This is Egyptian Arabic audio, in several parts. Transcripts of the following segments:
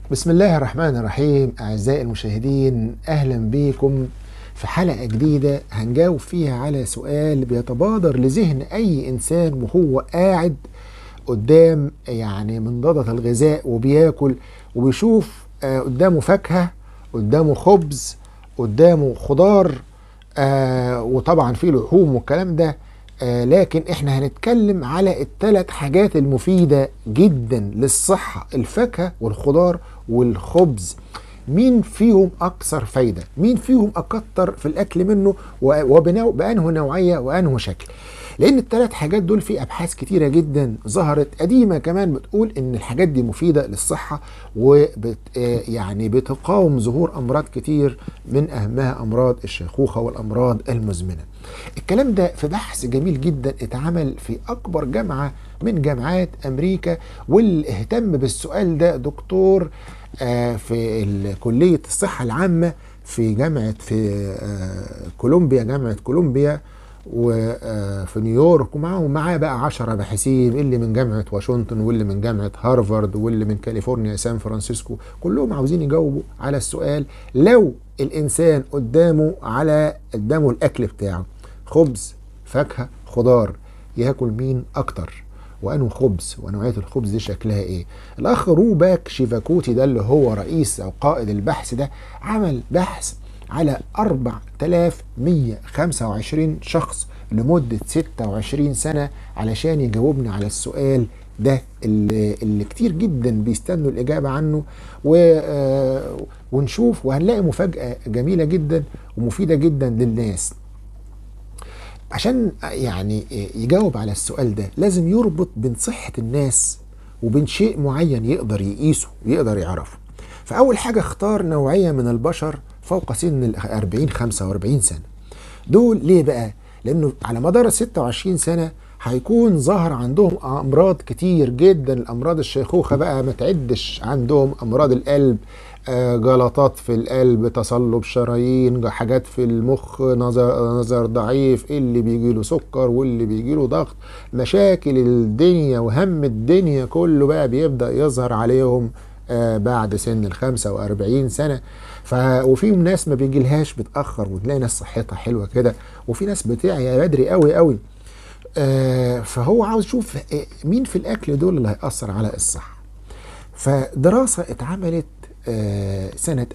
بسم الله الرحمن الرحيم أعزائي المشاهدين أهلا بكم في حلقة جديدة هنجاوب فيها على سؤال بيتبادر لذهن أي إنسان وهو قاعد قدام يعني منضدة الغذاء وبياكل وبيشوف آه، قدامه فاكهة قدامه خبز قدامه خضار آه وطبعا في لحوم والكلام ده آه لكن احنا هنتكلم على الثلاث حاجات المفيدة جدا للصحة الفاكهة والخضار والخبز مين فيهم اكثر فايدة مين فيهم اكتر في الاكل منه و- وبنوع بانه نوعية وانه شكل لان الثلاث حاجات دول في ابحاث كتيره جدا ظهرت قديمه كمان بتقول ان الحاجات دي مفيده للصحه وبت آه يعني بتقاوم ظهور امراض كتير من اهمها امراض الشيخوخه والامراض المزمنه. الكلام ده في بحث جميل جدا اتعمل في اكبر جامعه من جامعات امريكا واللي اهتم بالسؤال ده دكتور آه في ال- كليه الصحه العامه في جامعه في آه كولومبيا جامعه كولومبيا وفي نيويورك ومعاهم معاه بقى عشرة باحثين اللي من جامعة واشنطن واللي من جامعة هارفارد واللي من كاليفورنيا سان فرانسيسكو كلهم عاوزين يجاوبوا على السؤال لو الإنسان قدامه على قدامه الأكل بتاعه خبز فاكهة خضار ياكل مين أكتر وانه خبز ونوعيه الخبز دي شكلها ايه الاخ روباك شيفاكوتي ده اللي هو رئيس او قائد البحث ده عمل بحث على 4125 شخص لمدة 26 سنة علشان يجاوبنا على السؤال ده اللي, اللي كتير جدا بيستنوا الإجابة عنه و آه، ونشوف وهنلاقي مفاجأة جميلة جدا ومفيدة جدا للناس عشان يعني يجاوب على السؤال ده لازم يربط بين صحة الناس وبين شيء معين يقدر يقيسه ويقدر يعرفه فأول حاجة اختار نوعية من البشر فوق سن ال 40 45 سنة دول ليه بقى؟ لأنه على مدار ال 26 سنة هيكون ظهر عندهم أمراض كتير جدا الأمراض الشيخوخة بقى ما تعدش عندهم أمراض القلب آه، جلطات في القلب تصلب شرايين حاجات في المخ نظر نظر ضعيف اللي بيجي له سكر واللي بيجي له ضغط مشاكل الدنيا وهم الدنيا كله بقى بيبدأ يظهر عليهم آه، بعد سن ال 45 سنة ف وفي ناس ما بيجيلهاش بتأخر وتلاقي ناس صحتها حلوة كده وفي ناس بتعيا بدري قوي قوي آه، فهو عاوز يشوف آه، مين في الأكل دول اللي هيأثر على الصحة فدراسة اتعملت آه، سنة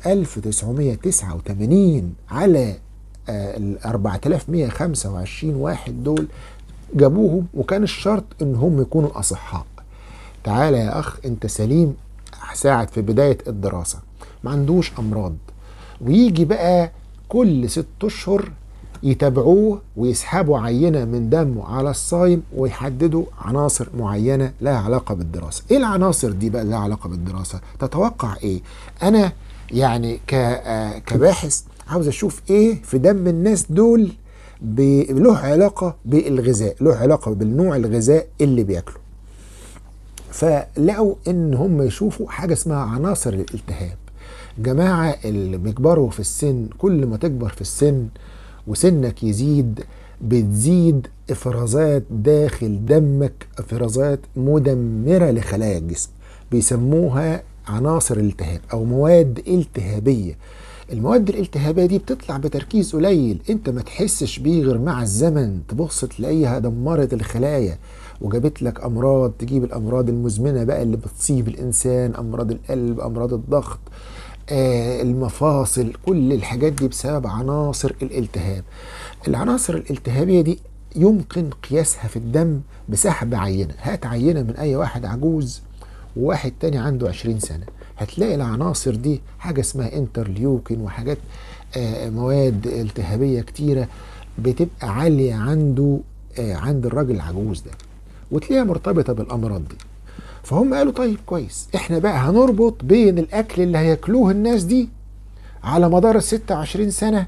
1989 على آه، ال 4125 واحد دول جابوهم وكان الشرط ان هم يكونوا اصحاء تعالى يا اخ انت سليم ساعد في بداية الدراسة ما عندوش امراض ويجي بقى كل ست اشهر يتابعوه ويسحبوا عينة من دمه على الصايم ويحددوا عناصر معينة لها علاقة بالدراسة ايه العناصر دي بقى لها علاقة بالدراسة تتوقع ايه انا يعني ك آه، كباحث عاوز اشوف ايه في دم الناس دول ب- له علاقة بالغذاء له علاقة بالنوع الغذاء اللي بياكله فلقوا ان هم يشوفوا حاجه اسمها عناصر الالتهاب جماعه اللي بيكبروا في السن كل ما تكبر في السن وسنك يزيد بتزيد افرازات داخل دمك افرازات مدمره لخلايا الجسم بيسموها عناصر الالتهاب او مواد التهابيه المواد الالتهابيه دي بتطلع بتركيز قليل انت ما تحسش بيه غير مع الزمن تبص تلاقيها دمرت الخلايا وجابت لك امراض تجيب الامراض المزمنه بقى اللي بتصيب الانسان امراض القلب امراض الضغط آه المفاصل كل الحاجات دي بسبب عناصر الالتهاب العناصر الالتهابيه دي يمكن قياسها في الدم بسحب عينه هات عينه من اي واحد عجوز وواحد تاني عنده 20 سنه هتلاقي العناصر دي حاجه اسمها انترليوكين وحاجات آه مواد التهابيه كتيره بتبقى عاليه عنده آه عند الراجل العجوز ده وتلاقيها مرتبطه بالامراض دي فهم قالوا طيب كويس احنا بقى هنربط بين الاكل اللي هياكلوه الناس دي على مدار ال 26 سنه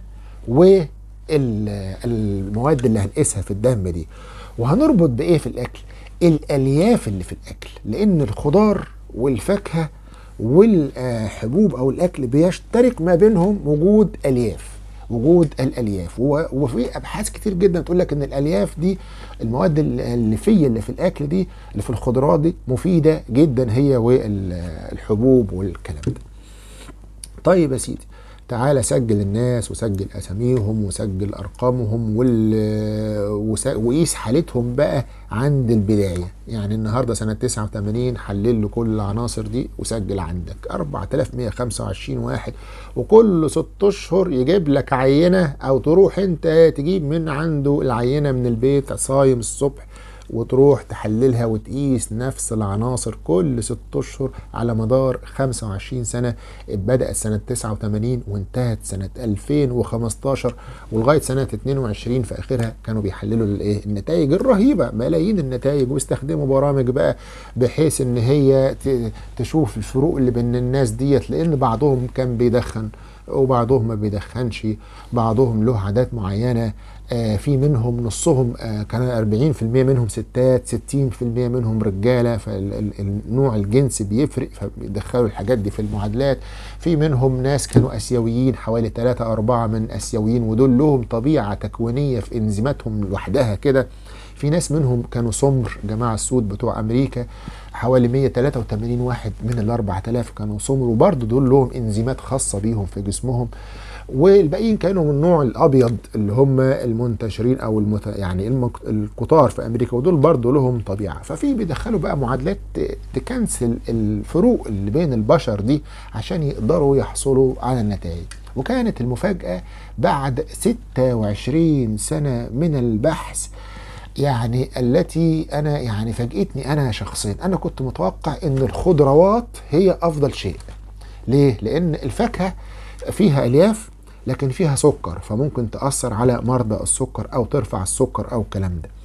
والمواد اللي هنقيسها في الدم دي وهنربط بايه في الاكل الالياف اللي في الاكل لان الخضار والفاكهه والحبوب او الاكل بيشترك ما بينهم وجود الياف وجود الالياف و- وفي ابحاث كتير جدا تقول لك ان الالياف دي المواد ال- الليفيه اللي في الاكل دي اللي في الخضروات دي مفيده جدا هي والحبوب والكلام ده طيب يا سيدي تعالى سجل الناس وسجل اساميهم وسجل ارقامهم وال... وس... وقيس حالتهم بقى عند البدايه يعني النهارده سنه 89 حلل له كل العناصر دي وسجل عندك 4125 واحد وكل ست اشهر يجيب لك عينه او تروح انت تجيب من عنده العينه من البيت صايم الصبح وتروح تحللها وتقيس نفس العناصر كل ست اشهر على مدار 25 سنه بدات سنه 89 وانتهت سنه 2015 ولغايه سنه 22 في اخرها كانوا بيحللوا الايه النتائج الرهيبه ملايين النتائج واستخدموا برامج بقى بحيث ان هي ت- تشوف الفروق اللي بين الناس ديت لان بعضهم كان بيدخن وبعضهم ما بيدخنش بعضهم له عادات معينه آه، في منهم نصهم آه، كان 40% منهم ستات 60% منهم رجاله فالنوع الجنس بيفرق فبيدخلوا الحاجات دي في المعادلات في منهم ناس كانوا اسيويين حوالي 3 4 من اسيويين ودول لهم طبيعه تكوينيه في انزيماتهم لوحدها كده في ناس منهم كانوا سمر جماعة السود بتوع أمريكا حوالي 183 واحد من ال 4000 كانوا سمر وبرضه دول لهم انزيمات خاصة بيهم في جسمهم والباقيين كانوا من النوع الابيض اللي هم المنتشرين او المت... يعني المك... الكتار في امريكا ودول برضه لهم طبيعه ففي بيدخلوا بقى معادلات ت- تكنسل الفروق اللي بين البشر دي عشان يقدروا يحصلوا على النتائج وكانت المفاجاه بعد 26 سنه من البحث يعني التي انا يعني فاجئتني انا شخصيا انا كنت متوقع ان الخضروات هي افضل شيء ليه لان الفاكهه فيها الياف لكن فيها سكر فممكن تاثر على مرضى السكر او ترفع السكر او الكلام ده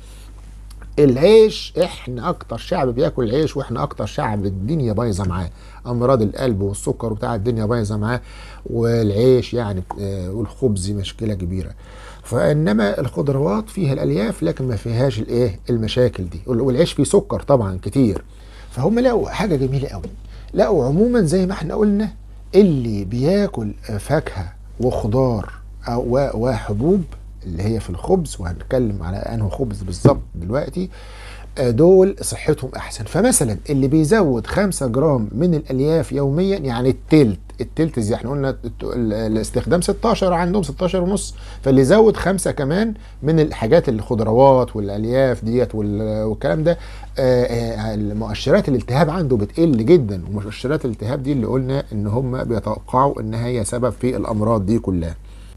العيش احنا اكتر شعب بياكل العيش واحنا اكتر شعب الدنيا بايظه معاه امراض القلب والسكر بتاع الدنيا بايظه معاه والعيش يعني آه، والخبز مشكله كبيره فانما الخضروات فيها الالياف لكن ما فيهاش الايه المشاكل دي والعيش فيه سكر طبعا كتير فهم لقوا حاجه جميله قوي لقوا عموما زي ما احنا قلنا اللي بياكل فاكهه وخضار أو و- وحبوب اللي هي في الخبز وهنتكلم على انه خبز بالظبط دلوقتي آه، دول صحتهم احسن فمثلا اللي بيزود 5 جرام من الالياف يوميا يعني التلت التلت زي احنا قلنا الت- ال- الاستخدام 16 عندهم 16 ونص فاللي يزود خمسة كمان من الحاجات الخضروات والالياف ديت وال- والكلام ده آه، آه، المؤشرات الالتهاب عنده بتقل جدا ومؤشرات الالتهاب دي اللي قلنا ان هم بيتوقعوا ان هي سبب في الامراض دي كلها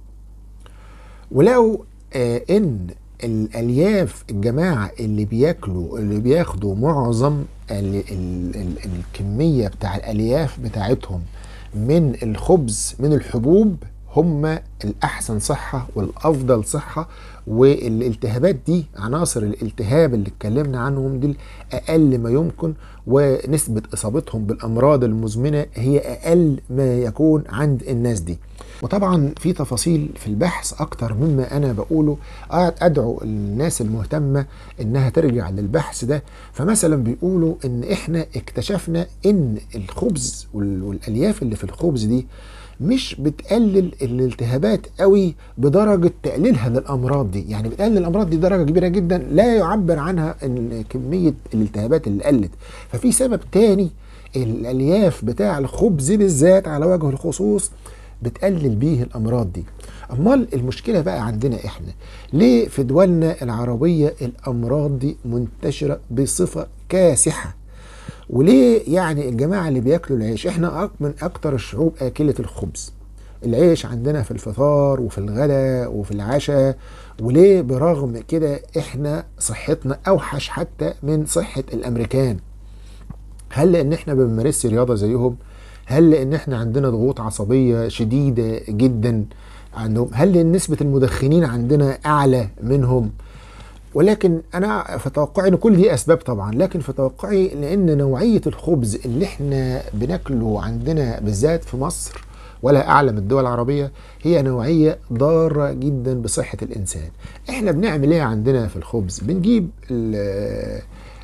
ولقوا آه ان الالياف الجماعه اللي بياكلوا اللي بياخدوا معظم ال ال ال الكميه بتاع الالياف بتاعتهم من الخبز من الحبوب هم الاحسن صحه والافضل صحه والالتهابات دي عناصر الالتهاب اللي اتكلمنا عنهم دي اقل ما يمكن ونسبه اصابتهم بالامراض المزمنه هي اقل ما يكون عند الناس دي وطبعا في تفاصيل في البحث اكتر مما انا بقوله قاعد ادعو الناس المهتمه انها ترجع للبحث ده فمثلا بيقولوا ان احنا اكتشفنا ان الخبز وال- والالياف اللي في الخبز دي مش بتقلل الالتهابات قوي بدرجه تقليلها للامراض دي يعني بتقلل الامراض دي درجه كبيره جدا لا يعبر عنها ان كميه الالتهابات اللي قلت ففي سبب تاني الالياف بتاع الخبز بالذات على وجه الخصوص بتقلل بيه الامراض دي امال المشكله بقى عندنا احنا ليه في دولنا العربيه الامراض دي منتشره بصفه كاسحه وليه يعني الجماعه اللي بياكلوا العيش احنا أك- من اكتر الشعوب اكله الخبز العيش عندنا في الفطار وفي الغداء وفي العشاء وليه برغم كده احنا صحتنا اوحش حتى من صحه الامريكان هل لان احنا ما بنمارسش رياضه زيهم هل لان احنا عندنا ضغوط عصبيه شديده جدا عندهم هل لان نسبه المدخنين عندنا اعلى منهم ولكن انا في توقعي ان كل دي اسباب طبعا لكن في توقعي لان نوعيه الخبز اللي احنا بناكله عندنا بالذات في مصر ولا اعلى من الدول العربيه هي نوعيه ضاره جدا بصحه الانسان احنا بنعمل ايه عندنا في الخبز بنجيب ال-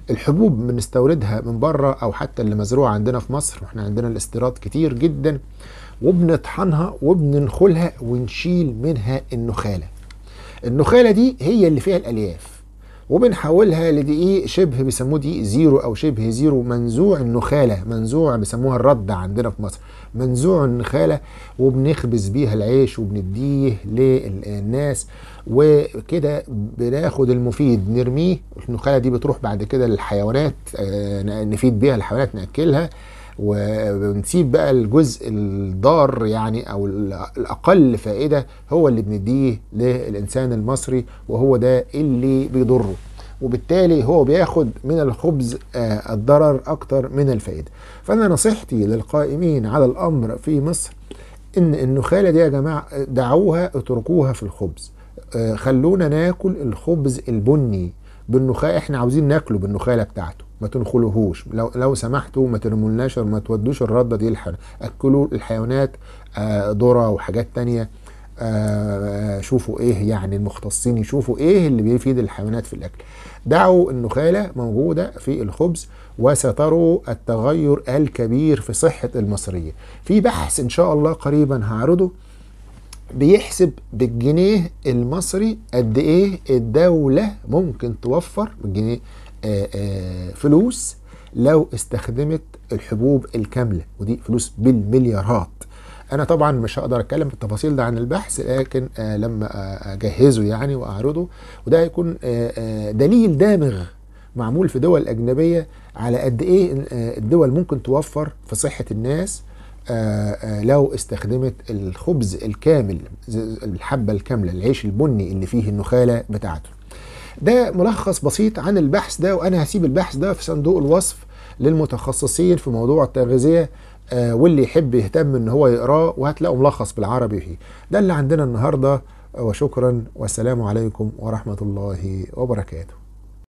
الحبوب بنستوردها من بره او حتى اللي مزروعه عندنا في مصر واحنا عندنا الاستيراد كتير جدا وبنطحنها وبننخلها ونشيل منها النخاله النخاله دي هي اللي فيها الالياف وبنحولها لدقيق شبه بيسموه دقيق زيرو او شبه زيرو منزوع النخاله منزوع بيسموها الرده عندنا في مصر منزوع النخاله وبنخبز بيها العيش وبنديه للناس وكده بناخد المفيد نرميه النخاله دي بتروح بعد كده للحيوانات آه، نفيد بيها الحيوانات ناكلها ونسيب بقى الجزء الضار يعني او الاقل فائده هو اللي بنديه للانسان المصري وهو ده اللي بيضره وبالتالي هو بياخد من الخبز آه، الضرر اكتر من الفائده فانا نصيحتي للقائمين على الامر في مصر ان النخاله دي يا جماعه دعوها اتركوها في الخبز آه، خلونا ناكل الخبز البني بالنخاله احنا عاوزين ناكله بالنخاله بتاعته ما تنخلوهوش لو لو سمحتوا ما ترمولناش ما تودوش الرده دي الحيوانات اكلوا الحيوانات آه ذره وحاجات تانية آه شوفوا ايه يعني المختصين يشوفوا ايه اللي بيفيد الحيوانات في الاكل دعوا النخاله موجوده في الخبز وستروا التغير الكبير في صحه المصريه في بحث ان شاء الله قريبا هعرضه بيحسب بالجنيه المصري قد ايه الدوله ممكن توفر بالجنيه آه، آه، فلوس لو استخدمت الحبوب الكامله ودي فلوس بالمليارات انا طبعا مش هقدر اتكلم في التفاصيل ده عن البحث لكن آه لما اجهزه يعني واعرضه وده هيكون آه آه دليل دامغ معمول في دول اجنبيه على قد ايه الدول ممكن توفر في صحه الناس لو استخدمت الخبز الكامل الحبه الكامله العيش البني اللي فيه النخاله بتاعته ده ملخص بسيط عن البحث ده وانا هسيب البحث ده في صندوق الوصف للمتخصصين في موضوع التغذيه آه واللي يحب يهتم ان هو يقراه وهتلاقوا ملخص بالعربي فيه ده اللي عندنا النهارده وشكرا والسلام عليكم ورحمه الله وبركاته